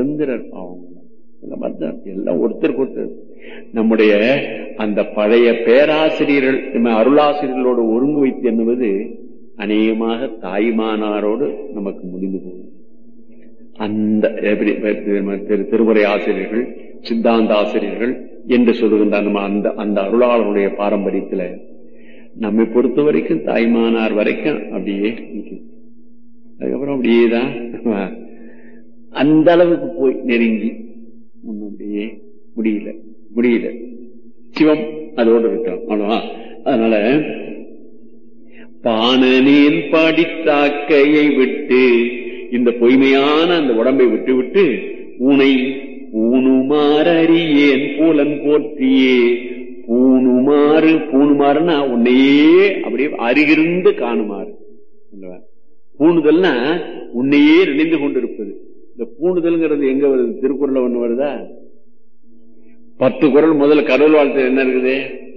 மருந்திரர் பாவம் எல்லாம் மருந்திரர் எல்லாம் ஒருத்தருக்கு ஒருத்தர் நம்முடைய அந்த பழைய பேராசிரியர்கள் நம்ம அருளாசிரியர்களோடு ஒருங்கு வைத்து என்பது அநேகமாக தாய்மானாரோடு நமக்கு முடிந்து போகும் அந்த எப்படி திரு- திருமுறை ஆசிரியர்கள் சித்தாந்த ஆசிரியர்கள் என்று சொல்லுகின்ற நம்ம அந்த அந்த அருளாளருடைய பாரம்பரியத்துல நம்மை பொறுத்த வரைக்கும் தாய்மானார் வரைக்கும் அப்படியே நிக்குது. அதுக்கப்புறம் அப்படியேதான் அந்த அளவுக்கு போய் நெருங்கி ஒண்ணும் அப்படியே முடியல முடியல சிவம் அதோடு இருக்கிறோம் அவ்வளவா அதனால பாணனில் படித்தாக்கையை விட்டு இந்த பொய்மையான அந்த உடம்பை விட்டு விட்டு உனை பூணுமாறறியேன் பூலன் போற்றியே பூணுமாறு பூணுமாறுனா உன்னையே அப்படியே அருகிருந்து காணுமாறு அல்லவா? பூணுதல்னா உன்னையே நினைந்து கொண்டிருப்பது இந்த பூணுதல்ங்கிறது எங்க வருது திருக்குறள்ல ஒண்ணு வருதா பத்து குறள் முதல்ல கடவுள் வாழ்த்து என்ன இருக்குது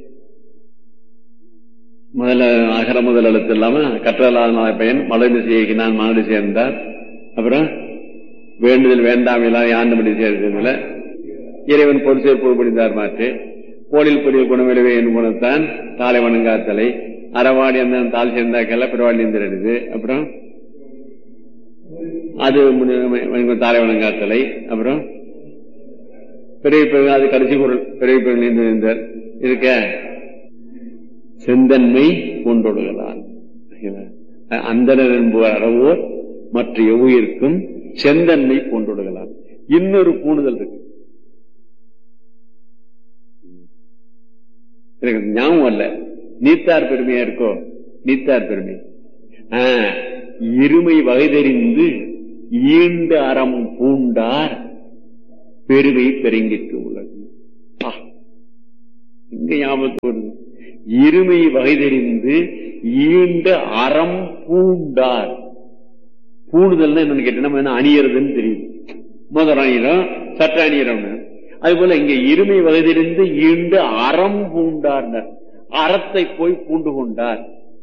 முதல்ல அகர முதல் எழுத்து இல்லாம கற்றலாத பையன் மலர்ந்து செய்கினான் மாடு சேர்ந்தார் அப்புறம் வேண்டுதல் வேண்டாம் எல்லாம் யாண்டு சேர்ந்ததுல இறைவன் பொது சேர்ப்பு புரிந்தார் மாற்று கோளில் புரிய குணவிலவே என் குணத்தான் தாலை வணங்காத்தலை அறவாடி அந்த தால் சேர்ந்தாக்கல்ல பிறவாடி இருந்தது அப்புறம் அது முன்ன- தாலை வணங்காத்தலை அப்புறம் பிறவி பிறகு அது கடைசி குரல் பிறவி பிறகு இருந்தார் இருக்க செந்தன்மை கொண்டொழுகலான் அந்தனர் என்பவர் அறவோர் மற்ற எவ்வுயிர்க்கும் செந்தன்மை கொண்டொழுகலான் இன்னொரு பூணுதல் இருக்கு எனக்கு ஞாபகம் அல்ல நீத்தார் பெருமையா இருக்கோ நீத்தார் பெருமை ஆ, இருமை வகை தெரிந்து ஈண்ட அறம் பூண்டார் பெருமை பெருங்கிட்டு உள்ளது ஆ, இங்க ஞாபகத்துக்கு வருது இருமை வகை தெரிந்து ஈண்ட அறம் பூண்டார் பூணுதல்னா என்னன்னு கேட்டா நம்ம என்ன அணியறதுன்னு தெரியுது முதல் அணியிடம் சட்ட அணியிடம் அது போல இங்க இருமை வகை தெரிந்து ஈண்டு அறம் பூண்டார் அறத்தை போய் பூண்டு கொண்டார்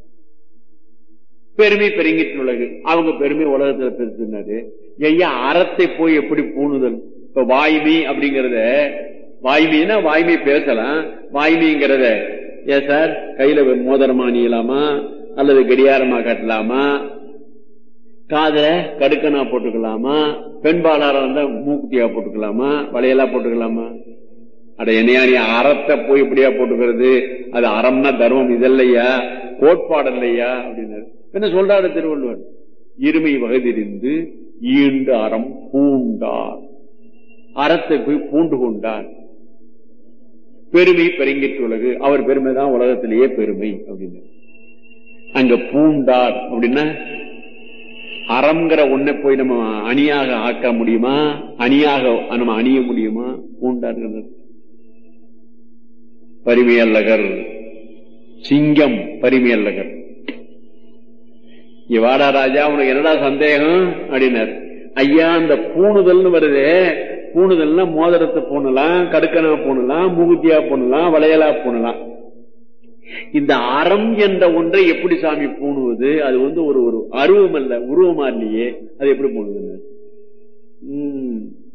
பெருமை பெருங்கிட்டு உலகு அவங்க பெருமை உலகத்துல பெருசுனது ஐயா அறத்தை போய் எப்படி பூணுதல் இப்ப வாய்மை அப்படிங்கறத வாய்மைன்னா வாய்மை பேசலாம் வாய்மைங்கிறத ஏன் சார் கையில மோதிரமா அணியலாமா அல்லது கடியாரமா கட்டலாமா காத கடுக்கனா போட்டுக்கலாமா பெண்பாளாரா இருந்தா மூக்குத்தியா போட்டுக்கலாமா வளையலா போட்டுக்கலாமா அட என்னையா நீ அறத்தை போய் இப்படியா போட்டுக்கிறது அது அறம்னா தர்மம் இதல்லையா கோட்பாடு இல்லையா அப்படின்னாரு என்ன சொல்றாரு திருவள்ளுவர் இருமை வகதிரிந்து ஈண்டு அறம் பூண்டார் அறத்தை போய் பூண்டு கொண்டார் பெருமை பெருங்கிட்டு உலகு அவர் பெருமை தான் உலகத்திலேயே பெருமை அப்படின்னு அங்க பூண்டார் அப்படின்னா அறம்ங்கிற ஒன்னை போய் நம்ம அணியாக ஆக்க முடியுமா அணியாக நம்ம அணிய முடியுமா பூண்டார்கள் பரிமையல்லகர் சிங்கம் பரிமையல்லகர் இங்க வாடா ராஜா உனக்கு என்னடா சந்தேகம் அப்படின்னாரு ஐயா அந்த பூணுதல்னு வருது பூணுதல்னா மோதிரத்தை பூணலாம் கடுக்கனா பூணலாம் மூகுத்தியா பூணலாம் வளையலா பூணலாம் இந்த அறம் என்ற ஒன்றை எப்படி சாமி பூணுவது அது வந்து ஒரு ஒரு அருவம் அல்ல உருவமா இல்லையே அது எப்படி பூணுதுன்னு உம்.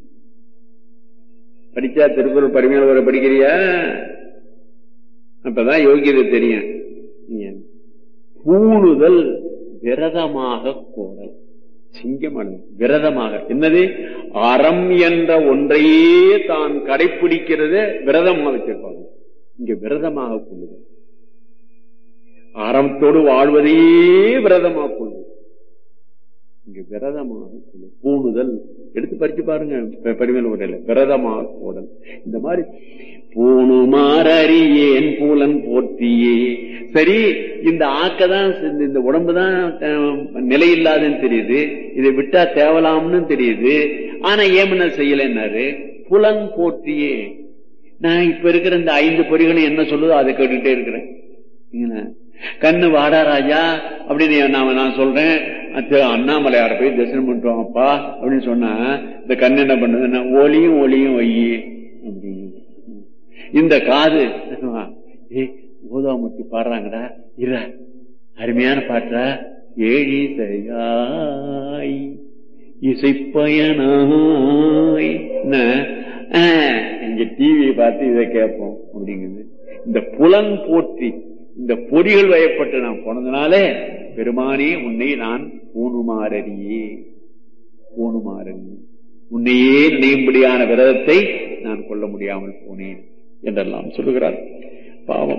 படிச்சா திருக்குறள் பரிமையாளர் வர படிக்கிறியா அப்பதான் யோகியதை தெரியும் ஏன்? பூணுதல் விரதமாக கோரல் சிங்கமான விரதமாக என்னது அறம் என்ற ஒன்றையே தான் கடைபிடிக்கிறத விரதமாக வச்சிருப்பாங்க இங்க விரதமாக கொள்ளுதல் அறத்தோடு வாழ்வதையே விரதமாக கொள்வது இங்க விரதமாக கொள்வது. பூணுதல் எடுத்து பறிச்சு பாருங்க பரிமையில உடையில விரதமாக கோடல் இந்த மாதிரி பூணுமாறறியேன் பூலன் போற்றியே சரி இந்த ஆக்கதான் இந்த- இந்த உடம்புதான் நிலையில்லாதுன்னு தெரியுது இதை விட்டா தேவலாம்னு தெரியுது ஆனா ஏமன செய்யலைன்னாரு புலன் போற்றியே நான் இப்ப இருக்கிற இந்த ஐந்து பொறிகளும் என்ன சொல்லுதோ அதை கேட்டுக்கிட்டே இருக்கிறேன் என்ன? கண்ணு வாடா ராஜா அப்படின்னு நான் நான் சொல்றேன் அச்சோ, அண்ணாமலையார போய் தரிசனம் பண்ணிட்டோம் அப்பா அப்படின்னு சொன்னா இந்த கண்ணு என்ன பண்ணுதுன்னா ஒளியும் ஒளியும் ஒய்யி அப்படின்னு இந்த காது ஏ ஊதாமூர்த்தி பாடுறாங்கடா இர அருமையான பாட்டா ஏழி செய்யாய் இசைப்பயனாய் என்ன? ஆ, இங்க டிவியை பார்த்து இதை கேட்போம் அப்படிங்குது இந்த புலன் போற்றி இந்த பொறிகள் வயப்பட்டு நான் போனதுனாலே பெருமானே உன்னை நான் பூணுமாறியே பூணுமாறறியே உன்னையே நினையும்படியான விரதத்தை நான் கொள்ள முடியாமல் போனேன் என்றெல்லாம் சொல்லுகிறார் பாவம்